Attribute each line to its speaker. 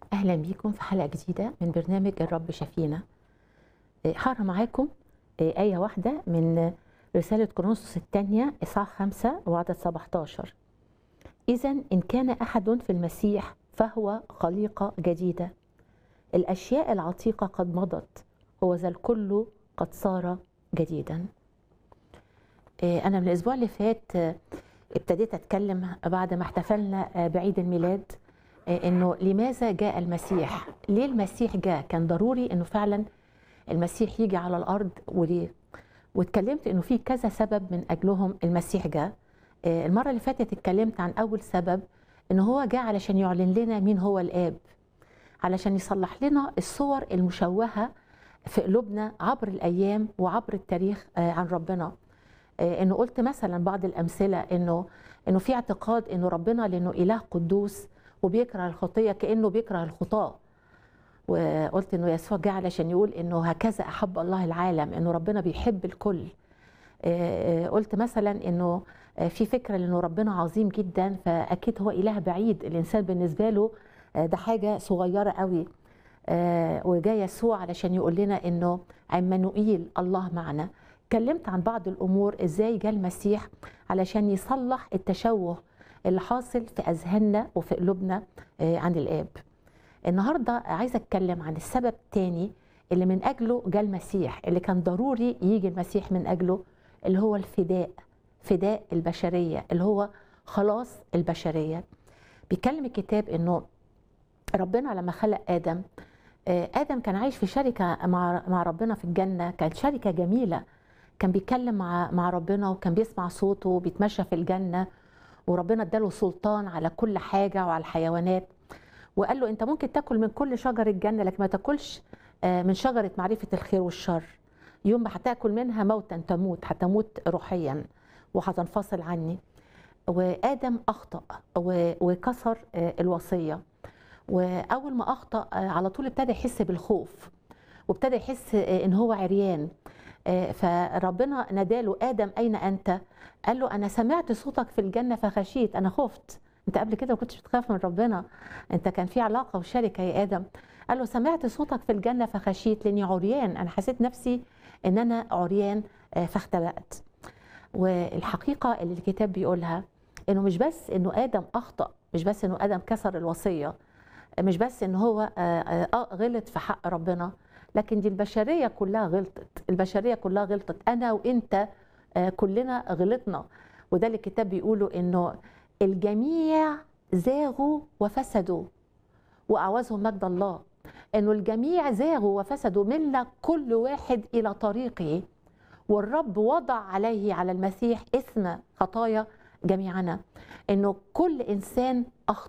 Speaker 1: أهلا بيكم في حلقة جديدة من برنامج الرب شفينا آه، هقرا معاكم آه، آية واحدة من رسالة كورنثوس الثانية إصحاح 5 وعدد 17 إذا إن كان أحد في المسيح فهو خليقة جديدة الأشياء العتيقة قد مضت هو ذا الكل قد صار جديدا آه، أنا من الأسبوع اللي فات آه، ابتديت أتكلم بعد ما احتفلنا آه، بعيد الميلاد آه، انه لماذا جاء المسيح؟ ليه المسيح جاء؟ كان ضروري انه فعلا المسيح يجي على الارض وليه؟ واتكلمت انه في كذا سبب من اجلهم المسيح جاء. آه، المره اللي فاتت اتكلمت عن اول سبب ان هو جاء علشان يعلن لنا مين هو الاب. علشان يصلح لنا الصور المشوهه في قلوبنا عبر الايام وعبر التاريخ آه، عن ربنا. آه، انه قلت مثلا بعض الامثله انه انه في اعتقاد انه ربنا لانه اله قدوس وبيكره الخطيه كانه بيكره الخطاه وقلت انه يسوع جه علشان يقول انه هكذا احب الله العالم انه ربنا بيحب الكل آه، آه، قلت مثلا انه آه، في فكره انه ربنا عظيم جدا فاكيد هو اله بعيد الانسان بالنسبه له آه، ده حاجه صغيره قوي آه، وجاء يسوع علشان يقول لنا انه عمانوئيل الله معنا اتكلمت عن بعض الامور ازاي جاء المسيح علشان يصلح التشوه اللي حاصل في اذهاننا وفي قلوبنا آه، عن الاب النهارده عايزه اتكلم عن السبب الثاني اللي من اجله جاء المسيح اللي كان ضروري يجي المسيح من اجله اللي هو الفداء فداء البشريه اللي هو خلاص البشريه بيتكلم الكتاب انه ربنا لما خلق ادم آه، ادم كان عايش في شركه مع مع ربنا في الجنه كانت شركه جميله كان بيتكلم مع مع ربنا وكان بيسمع صوته وبيتمشى في الجنه وربنا اداله سلطان على كل حاجه وعلى الحيوانات وقال له انت ممكن تاكل من كل شجر الجنه لكن ما تاكلش آه، من شجره معرفه الخير والشر يوم ما هتاكل منها موتا تموت هتموت روحيا وهتنفصل عني وادم اخطا و- وكسر آه، الوصيه واول ما اخطا آه، على طول ابتدى يحس بالخوف وابتدى يحس آه، ان هو عريان آه، فربنا ناداله ادم اين انت قال له انا سمعت صوتك في الجنه فخشيت انا خفت انت قبل كده ما كنتش بتخاف من ربنا انت كان في علاقه وشركه يا ادم قال له سمعت صوتك في الجنه فخشيت لاني عريان انا حسيت نفسي ان انا عريان آه، فاختبأت والحقيقه اللي الكتاب بيقولها انه مش بس انه ادم اخطا مش بس انه ادم كسر الوصيه مش بس ان هو آه، آه، آه، غلط في حق ربنا لكن دي البشريه كلها غلطت البشريه كلها غلطت انا وانت آه، كلنا غلطنا وده اللي الكتاب بيقوله انه الجميع زاغوا وفسدوا واعوزهم مجد الله انه الجميع زاغوا وفسدوا منا كل واحد الى طريقه والرب وضع عليه على المسيح اثم خطايا جميعنا انه كل انسان اخطا